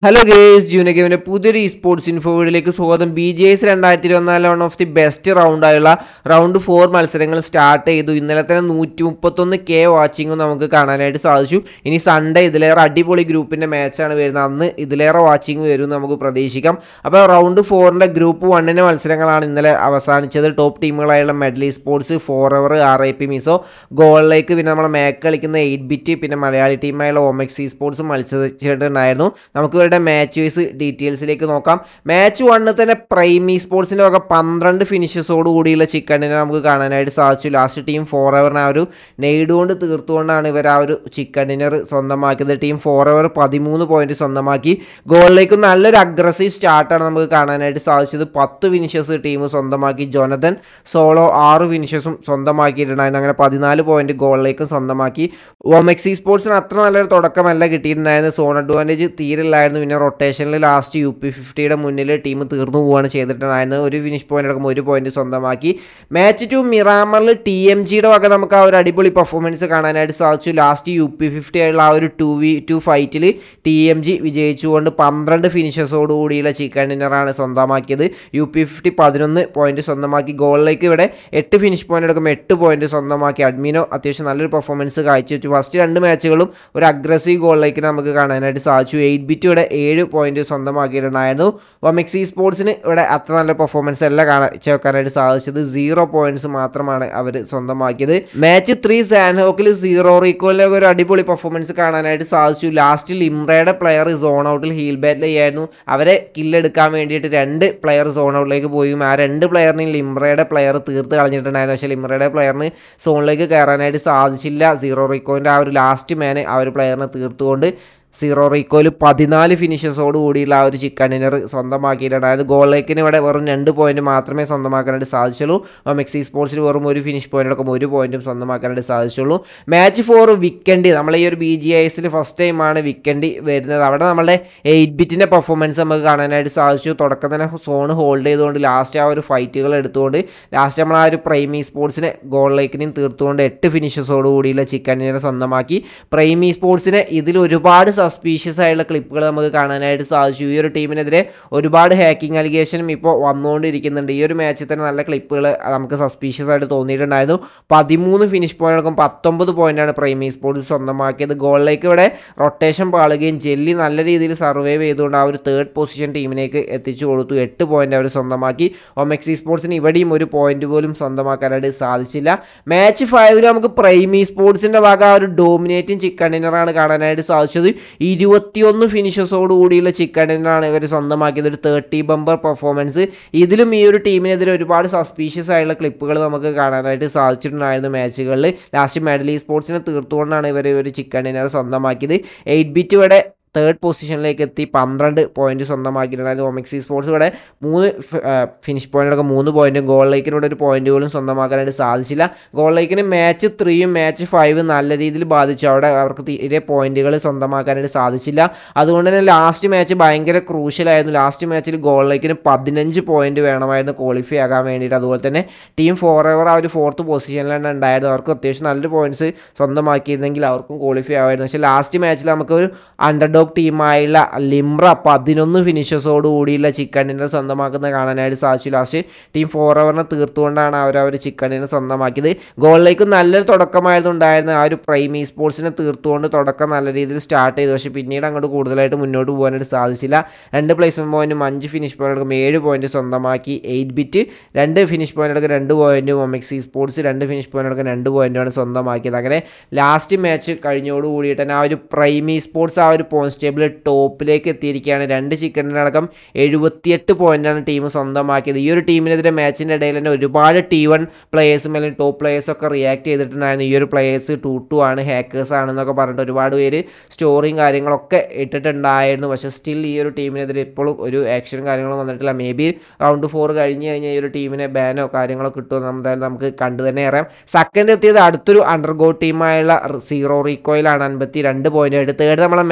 hello guys ജൂനഗേമിന്റെ പുതിയൊരു E sports info വീഡിയോയിലേക്ക് സ്വാഗതം ബി ജി എസ് രണ്ടായിരത്തി ഇരുപത്തിനാല് വൺ ഓഫ് ദി ബെസ്റ്റ് റൗണ്ടായുള്ള റൗണ്ട് ഫോർ മത്സരങ്ങൾ സ്റ്റാർട്ട് ചെയ്തു ഇന്നലെ തന്നെ നൂറ്റി മുപ്പത്തൊന്ന് കെ വാച്ചിങ്ങും നമുക്ക് കാണാനായിട്ട് സാധിച്ചു ഇനി സൺഡേ ഇതിലേറെ അടിപൊളി ഗ്രൂപ്പിന്റെ മാച്ചാണ് വരുന്നത് അന്ന് ഇതിലേറെ വാച്ചിങ് വരും എന്ന് നമുക്ക് പ്രതീക്ഷിക്കാം അപ്പോൾ റൗണ്ട് ഫോറിന്റെ ഗ്രൂപ്പ് വണ്ണിന്റെ മത്സരങ്ങളാണ് ഇന്നലെ അവസാനിച്ചത് ടോപ്പ് ടീമുകളായുള്ള മെഡലി sports forever R I P മിസോ ഗോളിലേക്ക് പിന്നെ നമ്മളെ മേക്ക് കളിക്കുന്ന എയ്റ്റ് ബിറ്റ് പിന്നെ മലയാളി ടീമായുള്ള ഒമെക്സ് ഇ സ്പോർട്സ് മത്സരിച്ചിട്ടുണ്ടായിരുന്നു നമുക്ക് ഇവരുടെ മാച്ച് വൈസ് ഡീറ്റെയിൽസിലേക്ക് നോക്കാം മാച്ച് വണ്ണിൽ തന്നെ പ്രൈമി സ്പോർട്സിൻ്റെ വക പന്ത്രണ്ട് ഫിനിഷസോട് കൂടിയുള്ള ചിക്കണിനെ നമുക്ക് കാണാനായിട്ട് സാധിച്ചു ലാസ്റ്റ് ടീം ഫോർ എവറിനെ ആ ഒരു നെയ്ഡ് കൊണ്ട് തീർത്തുകൊണ്ടാണ് ഇവർ ആ ഒരു ചിക്കൻ ഡിന്നർ സ്വന്തമാക്കിയത് ടീം ഫോർ എവർ പതിമൂന്ന് പോയിന്റ് സ്വന്തമാക്കി ഗോളിലേക്ക് നല്ലൊരു അഗ്രസീവ് സ്റ്റാർട്ടാണ് നമുക്ക് കാണാനായിട്ട് സാധിച്ചത് പത്ത് ഫിനിഷേഴ്സ് ടീം സ്വന്തമാക്കി ജോനതൻ സോളോ ആറ് ഫിനിഷേഴ്സും സ്വന്തമാക്കിയിട്ടുണ്ടായിരുന്നു അങ്ങനെ പതിനാല് പോയിന്റ് ഗോളിലേക്കും സ്വന്തമാക്കി ഒമെക്സി സ്പോർട്സിന് അത്ര നല്ലൊരു തുടക്കമല്ല കിട്ടിയിട്ടുണ്ടായിരുന്നു സോൺ അഡ്വാൻറ്റേജ് തീരില്ലായിരുന്നു പിന്നെ റൊട്ടേഷനിൽ ലാസ്റ്റ് യു പി ഫിഫ്റ്റിയുടെ മുന്നിൽ ടീം തീർന്നു പോവുകയാണ് ചെയ്തിട്ടുണ്ടായിരുന്നത് ഒരു ഫിനിഷ് പോയിന്റ് അടക്കം ഒരു പോയിന്റ് സ്വന്തമാക്കി മാച്ച് ടു മിറാമറിൽ ടി എം ജിയുടെ വക നമുക്ക് ആ ഒരു അടിപൊളി പെർഫോമൻസ് കാണാനായിട്ട് സാധിച്ചു ലാസ്റ്റ് യു പി ഫിഫ്റ്റി ആയുള്ള ആ ഒരു ടു വി ടു ഫൈറ്റിൽ ടി എം ജി വിജയിച്ചുകൊണ്ട് പന്ത്രണ്ട് ഫിനിഷേഴ്സോട് കൂടിയുള്ള ചിക്കൻ ഡിന്നറാണ് സ്വന്തമാക്കിയത് യു പി ഫിഫ്റ്റി പതിനൊന്ന് പോയിന്റ് സ്വന്തമാക്കി ഗോളിലേക്ക് ഇവിടെ എട്ട് ഫിനിഷ് പോയിന്റ് എടുക്കുമ്പോൾ എട്ട് പോയിന്റ് സ്വന്തമാക്കി അഡ്മിനോ അത്യാവശ്യം നല്ലൊരു പെർഫോമൻസ് കാഴ്ചവെച്ചു ഫസ്റ്റ് രണ്ട് മാച്ചുകളും ഒരു അഗ്രസീവ് ഗോളിലേക്ക് നമുക്ക് കാണാനായിട്ട് സാധിച്ചു എയ്റ്റ് ബിറ്റ് ഇവിടെ ഏഴ് പോയിന്റ് സ്വന്തമാക്കിയിട്ടുണ്ടായിരുന്നു ഒമെക്സി സ്പോർട്സിന് ഇവിടെ അത്ര നല്ല പെർഫോമൻസ് അല്ല കാണാൻ വെക്കാനായിട്ട് സാധിച്ചത് സീറോ പോയിന്റ്സ് മാത്രമാണ് അവർ സ്വന്തമാക്കിയത് മാച്ച് ത്രീ സാൻഹോക്കിൽ സീറോ റീക്കോയിലെ ഒരു അടിപൊളി പെർഫോമൻസ് കാണാനായിട്ട് സാധിച്ചു ലാസ്റ്റിൽ ഇമ്രയുടെ പ്ലെയർ സോൺ ഔട്ടിൽ ഹീൽ ബാറ്റിൽ ചെയ്യായിരുന്നു അവരെ കില്ലെടുക്കാൻ വേണ്ടിയിട്ട് രണ്ട് പ്ലെയർ സോൺ ഔട്ടിലേക്ക് പോയും ആ രണ്ട് പ്ലെയറിനെയും ലിംറയുടെ പ്ലെയർ തീർത്ത് കളഞ്ഞിട്ടുണ്ടായിരുന്നു പക്ഷേ ലിംറയുടെ പ്ലെയറിന് സോണിലേക്ക് കയറാനായിട്ട് സാധിച്ചില്ല സീറോ റീക്കോയിൻ്റെ ആ ഒരു ലാസ്റ്റ് മാന് ആ ഒരു പ്ലെയറിനെ തീർത്തുകൊണ്ട് സീറോ റീക്കോയിൽ പതിനാല് ഫിനിഷസോട് കൂടിയുള്ള ആ ഒരു ചിക്കൻ ഡിന്നർ സ്വന്തമാക്കിയിട്ടുണ്ട് അതായത് ഗോളിലേക്കിന് ഇവിടെ വെറും രണ്ട് പോയിന്റ് മാത്രമേ സ്വന്തമാക്കാനായിട്ട് സാധിച്ചുള്ളൂ മെക്സി സ്പോർട്സിൽ വെറും ഒരു ഫിനിഷ് പോയിന്റ് അടക്കം ഒരു പോയിന്റും സ്വന്തമാക്കാനായിട്ട് സാധിച്ചുള്ളൂ മാച്ച് ഫോർ വിക്കൻഡ് നമ്മൾ ഈ ഒരു ബി ജി ഐസിൽ ഫസ്റ്റ് ടൈമാണ് വിക്കൻഡ് വരുന്നത് അവിടെ നമ്മളുടെ എയ്റ്റ് ബിറ്റിൻ്റെ പെർഫോമൻസ് നമുക്ക് കാണാനായിട്ട് സാധിച്ചു തുടക്കം തന്നെ സോൺ ഹോൾഡ് ചെയ്തുകൊണ്ട് ലാസ്റ്റ് ആ ഒരു ഫൈറ്റുകൾ എടുത്തുകൊണ്ട് ലാസ്റ്റ് നമ്മൾ ആ ഒരു പ്രൈമി സ്പോർട്സിനെ ഗോളിലേക്കിനും തീർത്തുകൊണ്ട് എട്ട് ഫിനിഷസോട് കൂടിയുള്ള ചിക്കൻ ഡിന്നർ സ്വന്തമാക്കി പ്രൈമി സ്പോർട്സിനെ ഇതിൽ ഒരുപാട് സസ്പീഷ്യസ് ആയിട്ടുള്ള ക്ലിപ്പുകൾ നമുക്ക് കാണാനായിട്ട് സാധിച്ചു ഈ ഒരു ടീമിനെതിരെ ഒരുപാട് ഹാക്കിംഗ് അലിഗേഷനും ഇപ്പോൾ വന്നുകൊണ്ടിരിക്കുന്നുണ്ട് ഈ ഒരു മാച്ചിൽ തന്നെ നല്ല ക്ലിപ്പുകൾ നമുക്ക് സസ്പീഷ്യസ് ആയിട്ട് തോന്നിയിട്ടുണ്ടായിരുന്നു പതിമൂന്ന് ഫിനിഷ് പോയിന്റ് അടക്കം പത്തൊമ്പത് പോയിന്റാണ് പ്രൈമി സ്പോർട്സ് സ്വന്തമാക്കിയത് ഗോളിലേക്ക് ഇവിടെ റൊട്ടേഷൻ പാളുകയും ജെല്ലി നല്ല രീതിയിൽ സർവൈവ് ചെയ്തുകൊണ്ട് ആ ഒരു തേർഡ് പൊസിഷൻ ടീമിലേക്ക് എത്തിച്ചു കൊടുത്തു എട്ട് പോയിന്റ് അവർ സ്വന്തമാക്കി ഒമെക്സി സ്പോർട്സിന് ഇവിടെയും ഒരു പോയിന്റ് പോലും സ്വന്തമാക്കാനായിട്ട് സാധിച്ചില്ല മാച്ച് ഫൈവിൽ നമുക്ക് പ്രൈമി സ്പോർട്സിൻ്റെ വക ആ ഒരു ഡോമിനേറ്റിംഗ് ചിക്കൻ ഡിന്നറാണ് കാണാനായിട്ട് സാധിച്ചത് ഇരുപത്തിയൊന്ന് ഫിനിഷസോട് കൂടിയുള്ള ചിക്കൻ ഡിന്നറാണ് ഇവർ സ്വന്തമാക്കിയത് ഒരു തേർട്ടി ബമ്പർ പെർഫോമൻസ് ഇതിലും ഈ ഒരു ടീമിനെതിരെ ഒരുപാട് സസ്പീഷ്യസ് ആയിട്ടുള്ള ക്ലിപ്പുകൾ നമുക്ക് കാണാനായിട്ട് സാധിച്ചിട്ടുണ്ടായിരുന്നു മാച്ചുകളിൽ ലാസ്റ്റ് മെഡലി സ്പോർട്സിനെ തീർത്തുകൊണ്ടാണ് ഇവർ ഒരു ചിക്കൻ ഡിന്നർ സ്വന്തമാക്കിയത് എയ്റ്റ് ബിറ്റ് ഇവിടെ തേർഡ് പൊസിഷനിലേക്ക് എത്തി പന്ത്രണ്ട് പോയിന്റ് സ്വന്തമാക്കിയിട്ടുണ്ടായിരുന്നു ഒമിക്സി സ്പോർട്സ് ഇവിടെ മൂന്ന് ഫിനിഷ് പോയിന്റൊക്കെ മൂന്ന് പോയിന്റും ഗോളിലേക്കിനൂടെ ഒരു പോയിന്റ് പോലും സ്വന്തമാക്കാനായിട്ട് സാധിച്ചില്ല ഗോളിലേക്കിന് മാച്ച് ത്രീയും മാച്ച് ഫൈവും നല്ല രീതിയിൽ ബാധിച്ചു അവിടെ അവർക്ക് തീരെ പോയിന്റുകൾ സ്വന്തമാക്കാനായിട്ട് സാധിച്ചില്ല അതുകൊണ്ട് തന്നെ ലാസ്റ്റ് മാച്ച് ഭയങ്കര ക്രൂഷ്യലായിരുന്നു ലാസ്റ്റ് മാച്ചിൽ ഗോളിലേക്കിന് പതിനഞ്ച് പോയിന്റ് വേണമായിരുന്നു ക്വാളിഫൈ ആകാൻ വേണ്ടിയിട്ട് അതുപോലെ തന്നെ ടീം ഫോർ എവർ ആ ഒരു ഫോർത്ത് പൊസിഷനിലാണ് ഉണ്ടായത് അവർക്ക് അത്യാവശ്യം നല്ല പോയിന്റ്സ് സ്വന്തമാക്കിയിരുന്നെങ്കിൽ അവർക്കും ക്വാളിഫൈ ആവായിരുന്നു പക്ഷേ ലാസ്റ്റ് മാച്ചിൽ നമുക്ക് ഒരു അണ്ടർ ഡോഗ് ടീമായുള്ള ലിംറ പതിനൊന്ന് ഫിനിഷസോട് കൂടിയുള്ള ചിക്കൻ ഡിന്നർ സ്വന്തമാക്കുന്നത് കാണാനായിട്ട് സാധിച്ചു ലാസ്റ്റ് ടീം ഫോർ ഓവറിനെ തീർത്തുകൊണ്ടാണ് അവർ ആ ഒരു ചിക്കൻ ഡിന്നർ സ്വന്തമാക്കിയത് ഗോളിലേക്ക് നല്ലൊരു തുടക്കമായിരുന്നു ഉണ്ടായിരുന്നത് ആ ഒരു പ്രൈമി സ്പോർട്സിനെ തീർത്തുകൊണ്ട് തുടക്കം നല്ല രീതിയിൽ സ്റ്റാർട്ട് ചെയ്തു പക്ഷേ പിന്നീട് അങ്ങോട്ട് കൂടുതലായിട്ട് മുന്നോട്ട് പോകാനായിട്ട് സാധിച്ചില്ല രണ്ട് പ്ലേസ്മെൻറ്റ് പോയിന്റും അഞ്ച് ഫിനിഷ് പോയിന്റ് എടുക്കും ഏഴ് പോയിന്റ് സ്വന്തമാക്കി എയ്റ്റ് ബിറ്റ് രണ്ട് ഫിനിഷ് പോയിന്റ് എടുക്കും രണ്ട് പോയിന്റും ഒമെക്സി സ്പോർട്സ് രണ്ട് ഫിനിഷ് പോയിന്റ് എടുക്കും രണ്ട് പോയിന്റുമാണ് സ്വന്തമാക്കിയത് അങ്ങനെ ലാസ്റ്റ് മാച്ച് കഴിഞ്ഞോട് കൂടിയിട്ട് തന്നെ ആ ഒരു പ്രൈമി സ്പോർട്സ് ആ ഒരു പോയിന്റ് ടേബിൾ ടോപ്പിലേക്ക് എത്തിയിരിക്കുകയാണ് രണ്ട് ചിക്കനിനടക്കം എഴുപത്തിയെട്ട് പോയിന്റാണ് ടീം സ്വന്തമാക്കിയത് ഈ ഒരു ടീമിനെതിരെ മാച്ചിൻ്റെ ഇടയിൽ തന്നെ ഒരുപാട് ടി വൺ പ്ലേയേഴ്സും അല്ലെങ്കിൽ ടോപ്പ് പ്ലേയേഴ്സൊക്കെ റിയാക്ട് ചെയ്തിട്ടുണ്ടായിരുന്നു ഈ ഒരു പ്ലേയേഴ്സ് ടു ടു ആണ് ഹാക്കേഴ്സ് ആണെന്നൊക്കെ പറഞ്ഞിട്ട് ഒരുപാട് പേര് സ്റ്റോറിയും കാര്യങ്ങളൊക്കെ ഇട്ടിട്ടുണ്ടായിരുന്നു പക്ഷേ സ്റ്റിൽ ഈ ഒരു ടീമിനെതിരെ ഇപ്പോഴും ഒരു ആക്ഷനും കാര്യങ്ങളും വന്നിട്ടില്ല മേ ബി റൗണ്ട് ഫോർ കഴിഞ്ഞ് കഴിഞ്ഞാൽ ഈ ഒരു ടീമിനെ ബാനോ കാര്യങ്ങളോ കിട്ടുമോ എന്തായാലും നമുക്ക് കണ്ടു തന്നെ അറിയാം സെക്കൻഡ് എത്തിയത് അടുത്തൊരു അണ്ടർഗോ ടീമായുള്ള സീറോ റീക്കോയിലാണ് അൻപത്തി രണ്ട് പോയിന്റ് ആയിട്ട് തേർഡ് നമ്മളെ മാക്ക് കളിക്കുന്ന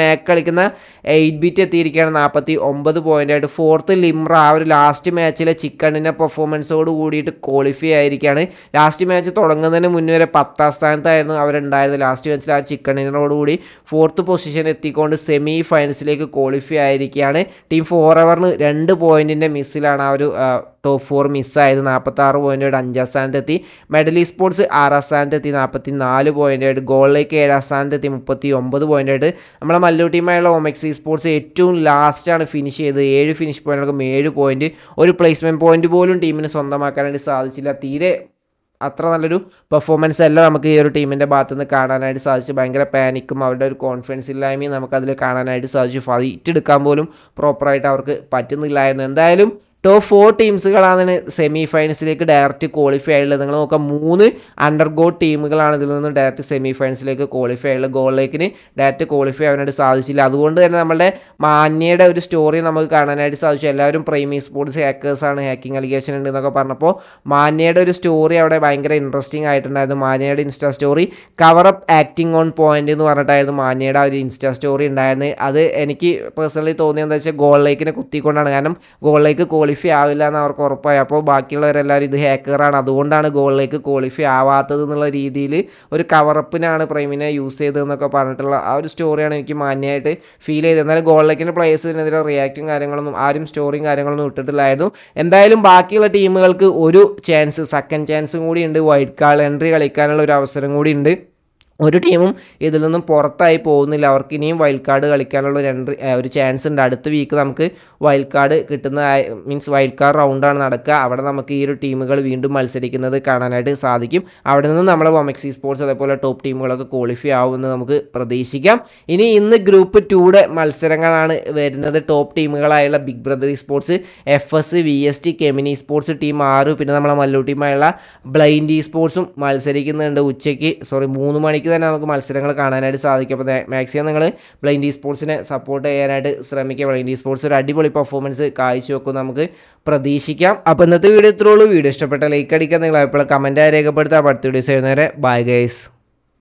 കളിക്കുന്ന എയ്റ്റ് ബിറ്റ് എത്തിയിരിക്കുകയാണ് നാൽപ്പത്തി ഒമ്പത് പോയിൻ്റായിട്ട് ഫോർത്ത് ലിംറ ആ ഒരു ലാസ്റ്റ് മാച്ചിലെ ചിക്കണിൻ്റെ പെർഫോമൻസോട് കൂടിയിട്ട് ക്വാളിഫൈ ആയിരിക്കുകയാണ് ലാസ്റ്റ് മാച്ച് തുടങ്ങുന്നതിന് മുന്നേ വരെ പത്താം സ്ഥാനത്തായിരുന്നു അവരുണ്ടായിരുന്നത് ലാസ്റ്റ് മാച്ചിൽ ആ ചിക്കണിനോട് കൂടി ഫോർത്ത് പൊസിഷൻ എത്തിക്കൊണ്ട് സെമി ഫൈനൽസിലേക്ക് ക്വാളിഫൈ ആയിരിക്കുകയാണ് ടീം ഫോർ അവറിന് രണ്ട് പോയിൻറ്റിൻ്റെ മിസ്സിലാണ് ആ ഒരു ടോപ്പ് ഫോർ മിസ്സായത് നാൽപ്പത്താറ് പോയിൻ്റോട് അഞ്ചാം സ്ഥാനത്തെത്തി മെഡലി സ്പോർട്സ് ആറാം സ്ഥാനത്തെത്തി നാൽപ്പത്തി നാല് പോയിൻ്റായിട്ട് ഗോളിലേക്ക് ഏഴാം സ്ഥാനത്തെത്തി മുപ്പത്തി ഒമ്പത് പോയിൻ്റായിട്ട് നമ്മളെ മല്ലു ടീമായുള്ള ഒമെക്സി സ്പോർട്സ് ഏറ്റവും ലാസ്റ്റാണ് ഫിനിഷ് ചെയ്തത് ഏഴ് ഫിനിഷ് പോയിന്റുകൾക്കും ഏഴ് പോയിന്റ് ഒരു പ്ലേസ്മെൻറ്റ് പോയിന്റ് പോലും ടീമിന് സ്വന്തമാക്കാനായിട്ട് സാധിച്ചില്ല തീരെ അത്ര നല്ലൊരു പെർഫോമൻസ് അല്ല നമുക്ക് ഈ ഒരു ടീമിൻ്റെ ഭാഗത്തു നിന്ന് കാണാനായിട്ട് സാധിച്ചു ഭയങ്കര പാനിക്കും അവരുടെ ഒരു കോൺഫിഡൻസ് ഇല്ലായ്മയും നമുക്കതിൽ കാണാനായിട്ട് സാധിച്ചു ഫൈറ്റ് എടുക്കാൻ പോലും പ്രോപ്പറായിട്ട് അവർക്ക് പറ്റുന്നില്ലായിരുന്നു എന്തായാലും ടോപ്പ് ഫോർ ടീംസുകളാണ് സെമി ഫൈനൽസിലേക്ക് ഡയറക്റ്റ് ക്വാളിഫൈ ആയുള്ളത് നിങ്ങൾ നോക്കാം മൂന്ന് അണ്ടർഗോ ടീമുകളാണ് ഇതിൽ നിന്ന് ഡയറക്റ്റ് സെമി ഫൈനൽസിലേക്ക് ക്വാളിഫൈ ആയുള്ളത് ഗോളിലേക്കിന് ഡയറക്റ്റ് ക്വാളിഫൈ ആവാനായിട്ട് സാധിച്ചില്ല അതുകൊണ്ട് തന്നെ നമ്മുടെ മാന്യയുടെ ഒരു സ്റ്റോറി നമുക്ക് കാണാനായിട്ട് സാധിച്ചു എല്ലാവരും പ്രൈമി സ്പോർട്സ് ഹാക്കേഴ്സാണ് ഹാക്കിംഗ് അലിഗേഷൻ ഉണ്ട് എന്നൊക്കെ പറഞ്ഞപ്പോൾ മാന്യയുടെ ഒരു സ്റ്റോറി അവിടെ ഭയങ്കര ഇൻട്രസ്റ്റിംഗ് ആയിട്ടുണ്ടായിരുന്നു മാന്യയുടെ insta story cover up acting on point എന്ന് പറഞ്ഞിട്ടായിരുന്നു മാന്യയുടെ ആ ഒരു ഇൻസ്റ്റാ സ്റ്റോറി ഉണ്ടായിരുന്നത് അത് എനിക്ക് പേഴ്സണലി തോന്നിയത് എന്താ വെച്ചാൽ ഗോളിലേക്കിനെ കുത്തിക്കൊണ്ടാണ് കാരണം ഗോളിലേക്ക് ക്വാളിഫൈ ആവില്ല എന്ന് അവർക്ക് ഉറപ്പായി അപ്പോൾ ബാക്കിയുള്ളവരെല്ലാവരും ഇത് ഹാക്കറാണ് അതുകൊണ്ടാണ് ഗോളിലേക്ക് ക്വാളിഫൈ ആവാത്തത് എന്നുള്ള രീതിയിൽ ഒരു കവറപ്പിനാണ് പ്രൈമിനെ യൂസ് ചെയ്തതെന്നൊക്കെ പറഞ്ഞിട്ടുള്ള ആ ഒരു സ്റ്റോറിയാണ് എനിക്ക് മാന്യമായിട്ട് ഫീൽ ചെയ്തത് എന്നാലും ഗോളിലേക്കിൻ്റെ പ്ലേയേഴ്സിനെതിരെ റിയാക്റ്റും കാര്യങ്ങളൊന്നും ആരും സ്റ്റോറിയും കാര്യങ്ങളൊന്നും ഇട്ടിട്ടില്ലായിരുന്നു എന്തായാലും ബാക്കിയുള്ള ടീമുകൾക്ക് ഒരു ചാൻസ് സെക്കൻഡ് ചാൻസും കൂടി ഉണ്ട് വൈറ്റ് കാർഡ് എൻട്രി കളിക്കാനുള്ള ഒരു അവസരം കൂടി ഉണ്ട് ഒരു ടീമും ഇതിൽ നിന്നും പുറത്തായി പോകുന്നില്ല അവർക്ക് ഇനിയും വൈൽഡ് കാർഡ് കളിക്കാനുള്ള ഒരു എൻട്രി ഒരു ചാൻസ് ഉണ്ട് അടുത്ത വീക്ക് നമുക്ക് വൈൽഡ് കാർഡ് കിട്ടുന്ന മീൻസ് വൈൽഡ് കാർഡ് റൗണ്ടാണ് നടക്കുക അവിടെ നമുക്ക് ഈ ഒരു ടീമുകൾ വീണ്ടും മത്സരിക്കുന്നത് കാണാനായിട്ട് സാധിക്കും അവിടെ നിന്ന് നമ്മളെ വൊമെക്സി സ്പോർട്സ് അതേപോലെ ടോപ്പ് ടീമുകളൊക്കെ ക്വാളിഫൈ ആവുമെന്ന് നമുക്ക് പ്രതീക്ഷിക്കാം ഇനി ഇന്ന് ഗ്രൂപ്പ് ടൂടെ മത്സരങ്ങളാണ് വരുന്നത് ടോപ്പ് ടീമുകളായുള്ള big brother sports F S V S T കെമിനി സ്പോർട്സ് ടീം ആറ് പിന്നെ നമ്മളെ മല്ലു ടീമായുള്ള ബ്ലൈൻഡ് സ്പോർട്സും മത്സരിക്കുന്നുണ്ട് ഉച്ചയ്ക്ക് സോറി മൂന്ന് മണിക്ക് തന്നെ നമുക്ക് മത്സരങ്ങൾ കാണാനായിട്ട് സാധിക്കും അപ്പോൾ മാക്സിമം നിങ്ങൾ ബ്ലൈൻഡ് സ്പോർട്സിനെ സപ്പോർട്ട് ചെയ്യാനായിട്ട് ശ്രമിക്കുക ബ്ലൈൻഡ് സ്പോർട്സ് ഒരു അടിപൊളി പെർഫോമൻസ് കാഴ്ചവെക്കും നമുക്ക് പ്രതീക്ഷിക്കാം അപ്പോൾ ഇന്നത്തെ വീഡിയോ ഇത്രയുള്ളൂ വീഡിയോ ഇഷ്ടപ്പെട്ട ലൈക്ക് അടിക്കാൻ നിങ്ങൾ എപ്പോഴും കമൻറ്റായി രേഖപ്പെടുത്താം അടുത്ത വീഡിയോസ് വരുന്നവരെ ബൈ ഗൈസ്